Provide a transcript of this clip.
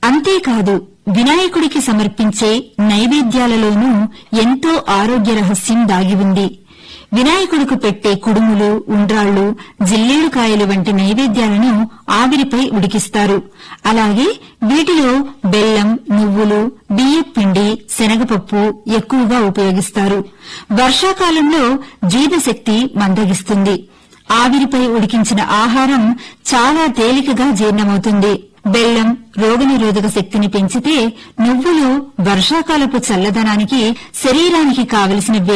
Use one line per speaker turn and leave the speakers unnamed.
అంతేకాదు వినాయకుడికి సమర్పించే నైవేద్యాలలోనూ ఎంతో ఆరోగ్య రహస్యం దాగి ఉంది వినాయకుడికి పెట్టే కుడుములు ఉండ్రాళ్లు జిల్లేడుకాయలు వంటి నైవేద్యాలను ఆవిరిపై ఉడికిస్తారు అలాగే వీటిలో బెల్లం నువ్వులు బియ్యపిండి శనగపప్పు ఎక్కువగా ఉపయోగిస్తారు వర్షాకాలంలో జీవశక్తి మందగిస్తుంది ఆవిరిపై ఉడికించిన ఆహారం చాలా తేలికగా జీర్ణమవుతుంది బెల్లం రోగనిరోధక శక్తిని పెంచితే నువ్వులు వర్షాకాలపు చల్లదనానికి శరీరానికి కావలసిన